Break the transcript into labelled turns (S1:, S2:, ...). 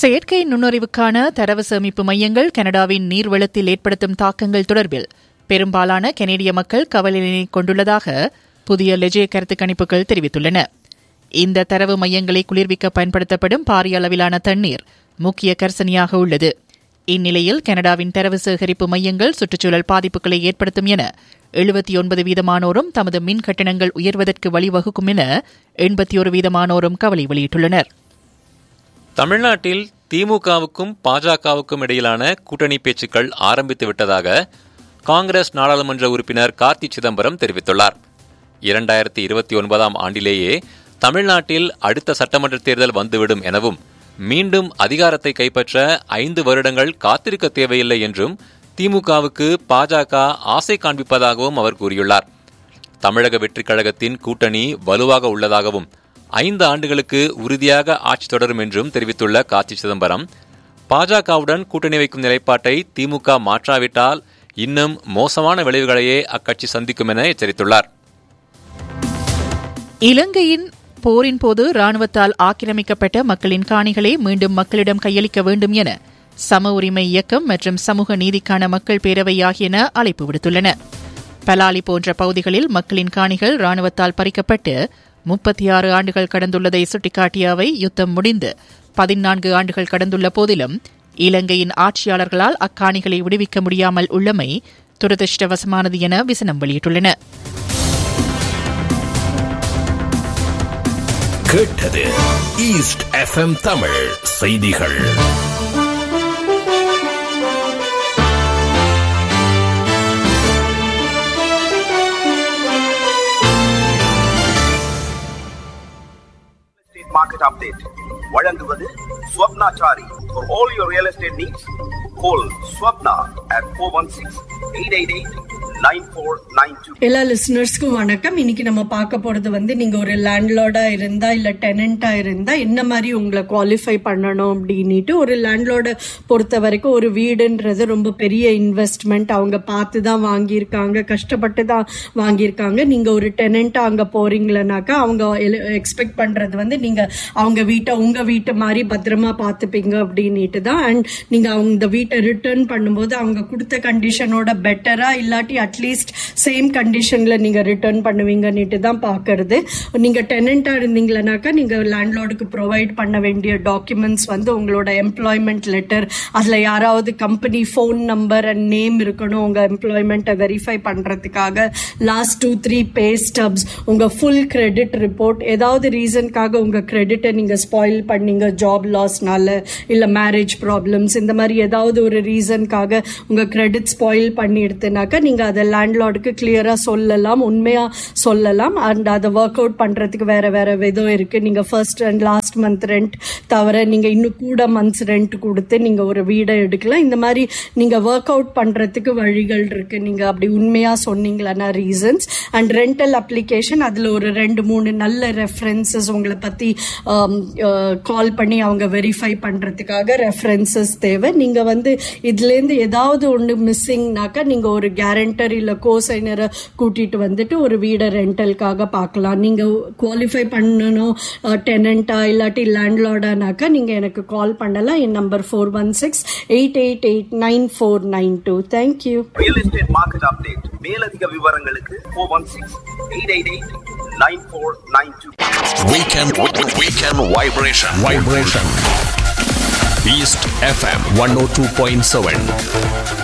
S1: செயற்கை நுண்ணறிவுக்கான தரவு சேமிப்பு மையங்கள் கனடாவின் நீர்வளத்தில் ஏற்படுத்தும் தாக்கங்கள் தொடர்பில் பெரும்பாலான கனேடிய மக்கள் கவலையினை கொண்டுள்ளதாக புதிய லெஜே கருத்து கணிப்புகள் தெரிவித்துள்ளன இந்த தரவு மையங்களை குளிர்விக்க பயன்படுத்தப்படும் பாரிய அளவிலான தண்ணீர் முக்கிய கர்சனியாக உள்ளது இந்நிலையில் கனடாவின் தரவு சேகரிப்பு மையங்கள் சுற்றுச்சூழல் பாதிப்புகளை ஏற்படுத்தும் என எழுபத்தி ஒன்பது வீதமானோரும் தமது மின் கட்டணங்கள் உயர்வதற்கு வழிவகுக்கும் என எண்பத்தி ஒரு வீதமானோரும் கவலை வெளியிட்டுள்ளனர்
S2: தமிழ்நாட்டில் திமுகவுக்கும் பாஜகவுக்கும் இடையிலான கூட்டணி பேச்சுக்கள் ஆரம்பித்து விட்டதாக காங்கிரஸ் நாடாளுமன்ற உறுப்பினர் கார்த்தி சிதம்பரம் தெரிவித்துள்ளார் இரண்டாயிரத்தி இருபத்தி ஒன்பதாம் ஆண்டிலேயே தமிழ்நாட்டில் அடுத்த சட்டமன்ற தேர்தல் வந்துவிடும் எனவும் மீண்டும் அதிகாரத்தை கைப்பற்ற ஐந்து வருடங்கள் காத்திருக்க தேவையில்லை என்றும் திமுகவுக்கு பாஜக ஆசை காண்பிப்பதாகவும் அவர் கூறியுள்ளார் தமிழக வெற்றிக் கழகத்தின் கூட்டணி வலுவாக உள்ளதாகவும் ஐந்து ஆண்டுகளுக்கு உறுதியாக ஆட்சி தொடரும் என்றும் தெரிவித்துள்ள கார்த்தி சிதம்பரம் பாஜகவுடன் கூட்டணி வைக்கும் நிலைப்பாட்டை திமுக மாற்றாவிட்டால் இன்னும் மோசமான விளைவுகளையே அக்கட்சி சந்திக்கும் என எச்சரித்துள்ளார்
S1: இலங்கையின் போரின் போது ராணுவத்தால் ஆக்கிரமிக்கப்பட்ட மக்களின் காணிகளை மீண்டும் மக்களிடம் கையளிக்க வேண்டும் என சம உரிமை இயக்கம் மற்றும் சமூக நீதிக்கான மக்கள் பேரவை ஆகியன அழைப்பு விடுத்துள்ளன பலாலி போன்ற பகுதிகளில் மக்களின் காணிகள் ராணுவத்தால் பறிக்கப்பட்டு முப்பத்தி ஆறு ஆண்டுகள் கடந்துள்ளதை சுட்டிக்காட்டிய அவை யுத்தம் முடிந்து பதினான்கு ஆண்டுகள் கடந்துள்ள போதிலும் இலங்கையின் ஆட்சியாளர்களால் அக்காணிகளை விடுவிக்க முடியாமல் உள்ளமை துரதிருஷ்டவசமானது என விசனம் வெளியிட்டுள்ளன
S3: கேட்டது ஈஸ்ட் எஃப்எம் தமிழ் செய்திகள்
S4: estate market update வழங்குவது Swapnachari for all your real estate needs call Swapna at 416-888-9492
S5: எல்லா லிசனர்ஸ்க்கும் வணக்கம் இன்னைக்கு நம்ம பார்க்க போறது வந்து நீங்க ஒரு லேண்ட்லார்டா இருந்தா இல்ல டெனண்டா இருந்தா என்ன மாதிரி உங்களை குவாலிஃபை பண்ணணும் அப்படின்னுட்டு ஒரு லேண்ட்லார்டை பொறுத்த வரைக்கும் ஒரு வீடுன்றது ரொம்ப பெரிய இன்வெஸ்ட்மெண்ட் அவங்க பார்த்து தான் வாங்கியிருக்காங்க கஷ்டப்பட்டு தான் வாங்கியிருக்காங்க நீங்க ஒரு டெனண்டா அங்க போறீங்களனாக்கா அவங்க எக்ஸ்பெக்ட் பண்றது வந்து நீங்க அவங்க வீட்டை உங்க வீட்டு மாதிரி பத்திரமா பார்த்துப்பீங்க அப்படின்னுட்டு தான் அண்ட் நீங்க அவங்க இந்த வீட்டை ரிட்டர்ன் பண்ணும்போது அவங்க கொடுத்த கண்டிஷனோட பெட்டரா இல்லாட்டி அட்லீஸ்ட் சேம் கண்டிஷன்ல நீங்க ரிட்டர்ன் பண்ணுவீங்கன்னுட்டு தான் பாக்குறது நீங்க டெனண்டா இருந்தீங்களனாக்கா நீங்க லேண்ட்லார்டுக்கு ப்ரொவைட் பண்ண வேண்டிய டாக்குமெண்ட்ஸ் வந்து உங்களோட எம்ப்ளாய்மெண்ட் லெட்டர் அதுல யாராவது company phone number and name இருக்கணும் உங்க எம்ப்ளாய்மெண்ட்டை வெரிஃபை பண்றதுக்காக last two three pay stubs உங்க ஃபுல் கிரெடிட் ரிப்போர்ட் ஏதாவது ரீசனுக்காக உங்க கிரெடிட்டை நீங்க ஸ்பாயில் பண்ணீங்க ஜாப் லாஸ்னால இல்ல மேரேஜ் ப்ராப்ளம்ஸ் இந்த மாதிரி ஏதாவது ஒரு ரீசனுக்காக உங்க கிரெடிட் ஸ்பாயில் பண்ணி எடுத்துனாக்கா நீங்க அதை லேண்ட்லார்டுக்கு கிளியரா சொல்லலாம் உண்மையா சொல்லலாம் அண்ட் அதை ஒர்க் அவுட் பண்றதுக்கு வேற வேற விதம் இருக்கு நீங்க first and last month rent தவிர நீங்க இன்னும் கூட மந்த்ஸ் ரெண்ட் கொடுத்து நீங்க ஒரு வீடை எடுக்கலாம் இந்த மாதிரி நீங்க ஒர்க் அவுட் பண்றதுக்கு வழிகள் இருக்கு நீங்க அப்படி உண்மையா சொன்னீங்களா ரீசன்ஸ் அண்ட் ரெண்டல் அப்ளிகேஷன் அதுல ஒரு ரெண்டு மூணு நல்ல ரெஃபரன்சஸ் உங்களை பத்தி கால் பண்ணி அவங்க வெரிஃபை பண்றதுக்காக ரெஃபரன்சஸ் தேவை நீங்க வந்து இதுல இருந்து ஏதாவது ஒன்று மிஸ்ஸிங்னாக்கா நீங்க ஒரு கேரண்டர் இல்ல கோசைனரை கூட்டிட்டு வந்துட்டு ஒரு வீடை ரெண்டலுக்காக பார்க்கலாம் நீங்க குவாலிஃபை பண்ணணும் டெனண்டா இல்லாட்டி லேண்ட்லார்டானாக்கா நீங்க எனக்கு கால் பண்ணலாம் என் number four one six eight eight eight nine four nine two thank you
S4: real estate market update மேலதிக விவரங்களுக்கு 416-888-9492
S3: Weekend Weekend Vibration Vibration East FM 102.7